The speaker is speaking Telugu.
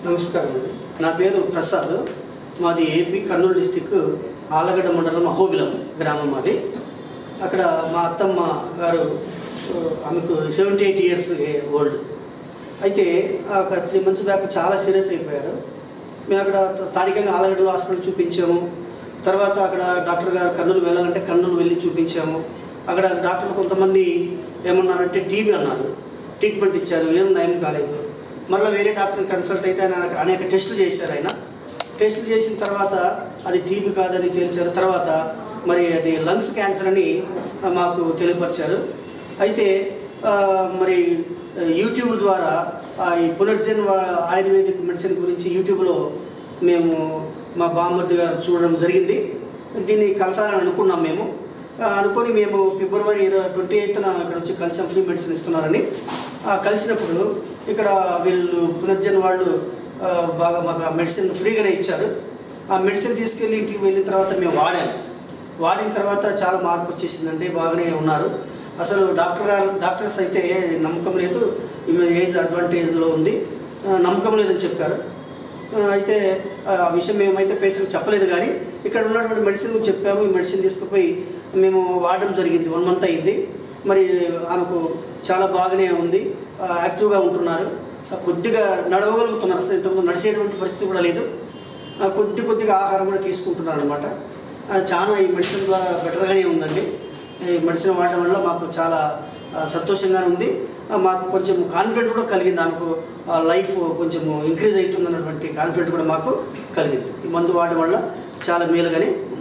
నమస్కారం అండి నా పేరు ప్రసాద్ మాది ఏపీ కర్నూలు డిస్టిక్ ఆలగడ్డ మండలం అహోబిలం గ్రామం మాది అక్కడ మా అత్తమ్మ గారు ఆ, ఆమెకు సెవెంటీ ఎయిట్ ఇయర్స్ ఓల్డ్ అయితే ఆ ఒక త్రీ మంత్స్ బ్యాక్ చాలా సీరియస్ అయిపోయారు మేము అక్కడ స్థానికంగా ఆలగడ్డలో హాస్పిటల్ చూపించాము తర్వాత అక్కడ డాక్టర్ గారు కర్నూలు వెళ్ళాలంటే కర్నూలు వెళ్ళి చూపించాము అక్కడ డాక్టర్లు కొంతమంది ఏమన్నారంటే టీబీ అన్నారు ట్రీట్మెంట్ ఇచ్చారు ఏం నయం కాలేదు మళ్ళీ వేరే డాక్టర్ని కన్సల్ట్ అయితే ఆయన అనేక టెస్టులు చేశారు ఆయన టెస్టులు చేసిన తర్వాత అది టీబీ కాదని తేల్చారు తర్వాత మరి అది లంగ్స్ క్యాన్సర్ అని మాకు తెలియపరిచారు అయితే ఆ, మరి యూట్యూబ్ ద్వారా ఆ, ఈ పునర్జన్ వా- ఆయుర్వేదిక్ మెడిసిన్ గురించి యూట్యూబ్లో మేము మా బామ్మర్ది గారు చూడడం జరిగింది దీన్ని కలసాలని అనుకున్నాం మేము ఆ, అనుకొని మేము ఫిబ్రవరి ఇరవై ట్వంటీ ఎయిత్న ఇక్కడ వచ్చి కలిసాం ఫ్రీ మెడిసిన్ ఇస్తున్నారని ఆ, కలిసినప్పుడు ఇక్కడ వీళ్ళు పునర్జన్ వాళ్ళు ఆ, బాగా మాకు ఆ మెడిసిన్ ఫ్రీగానే ఇచ్చారు ఆ మెడిసిన్ తీసుకెళ్ళి ఇంటికి వెళ్ళిన తర్వాత మేము వాడాము వాడిన తర్వాత చాలా మార్పు వచ్చేసిందండి బాగానే ఉన్నారు అసలు డాక్టర్ గారు డాక్టర్స్ అయితే నమ్మకం లేదు ఈమె ఏజ్ అడ్వాంటేజ్లో ఉంది ఆ, నమ్మకం లేదని చెప్పారు ఆ, అయితే ఆ విషయం మేమైతే పేషెంట్ చెప్పలేదు కానీ ఇక్కడ ఉన్నటువంటి మెడిసిన్ చెప్పాము ఈ మెడిసిన్ తీసుకుపోయి మేము వాడడం జరిగింది వన్ మంత్ అయింది మరి ఆమెకు చాలా బాగానే ఉంది ఆ, యాక్టివ్గా ఉంటున్నారు ఆ, కొద్దిగా నడవగలుగుతున్నారు అసలు ఇంతకుముందు నడిచేటువంటి పరిస్థితి కూడా లేదు ఆ, కొద్ది కొద్దిగా ఆహారం కూడా తీసుకుంటున్నారు అనమాట చాలా ఈ మెడిసిన్ ద్వారా బెటర్గానే ఉందండి ఈ మెడిసిన్ వాడడం వల్ల మాకు చాలా ఆ, సంతోషంగానే ఉంది ఆ, మాకు కొంచెం కాన్ఫిడెంట్ కూడా కలిగింది ఆమెకు లైఫ్ కొంచెం ఇంక్రీజ్ అవుతుంది అన్నటువంటి కాన్ఫిడెంట్ కూడా మాకు కలిగింది ఈ మందు వాడడం వల్ల చాలా మేలుగానే ఉంది